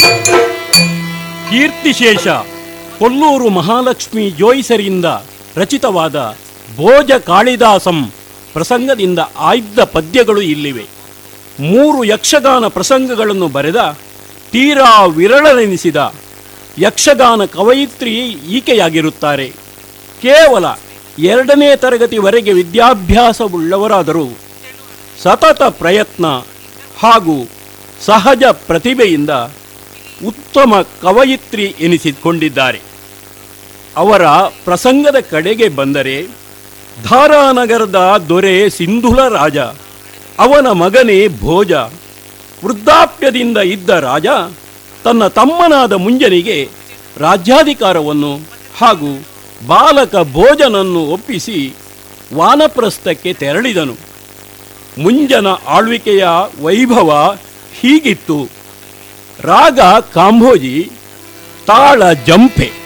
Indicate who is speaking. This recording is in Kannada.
Speaker 1: ಕೀರ್ತಿಶೇಷ ಕೊಲ್ಲೂರು ಮಹಾಲಕ್ಷ್ಮಿ ಜೋಯಿಸರಿಂದ ರಚಿತವಾದ ಭೋಜ ಕಾಳಿದಾಸಂ ಪ್ರಸಂಗದಿಂದ ಆಯ್ದ ಪದ್ಯಗಳು ಇಲ್ಲಿವೆ ಮೂರು ಯಕ್ಷಗಾನ ಪ್ರಸಂಗಗಳನ್ನು ಬರೆದ ತೀರಾ ವಿರಳನೆನಿಸಿದ ಯಕ್ಷಗಾನ ಕವಯಿತ್ರಿ ಈಕೆಯಾಗಿರುತ್ತಾರೆ ಕೇವಲ ಎರಡನೇ ತರಗತಿವರೆಗೆ ವಿದ್ಯಾಭ್ಯಾಸವುಳ್ಳವರಾದರೂ ಸತತ ಪ್ರಯತ್ನ ಹಾಗೂ ಸಹಜ ಪ್ರತಿಭೆಯಿಂದ ಉತ್ತಮ ಕವಯಿತ್ರಿ ಎನಿಸಿಕೊಂಡಿದ್ದಾರೆ ಅವರ ಪ್ರಸಂಗದ ಕಡೆಗೆ ಬಂದರೆ ಧಾರಾನಗರದ ದೊರೆ ಸಿಂಧುಲ ರಾಜ ಅವನ ಮಗನೇ ಭೋಜ ವೃದ್ಧಾಪ್ಯದಿಂದ ಇದ್ದ ರಾಜ ತನ್ನ ತಮ್ಮನಾದ ಮುಂಜನಿಗೆ ರಾಜ್ಯಾಧಿಕಾರವನ್ನು ಹಾಗೂ ಬಾಲಕ ಭೋಜನನ್ನು ಒಪ್ಪಿಸಿ ವಾನಪ್ರಸ್ಥಕ್ಕೆ ತೆರಳಿದನು ಮುಂಜನ ಆಳ್ವಿಕೆಯ ವೈಭವ ಹೀಗಿತ್ತು ರಾಗ ಕಾಂಭೋಜಿ ತಾಳ ಜಂಪೆ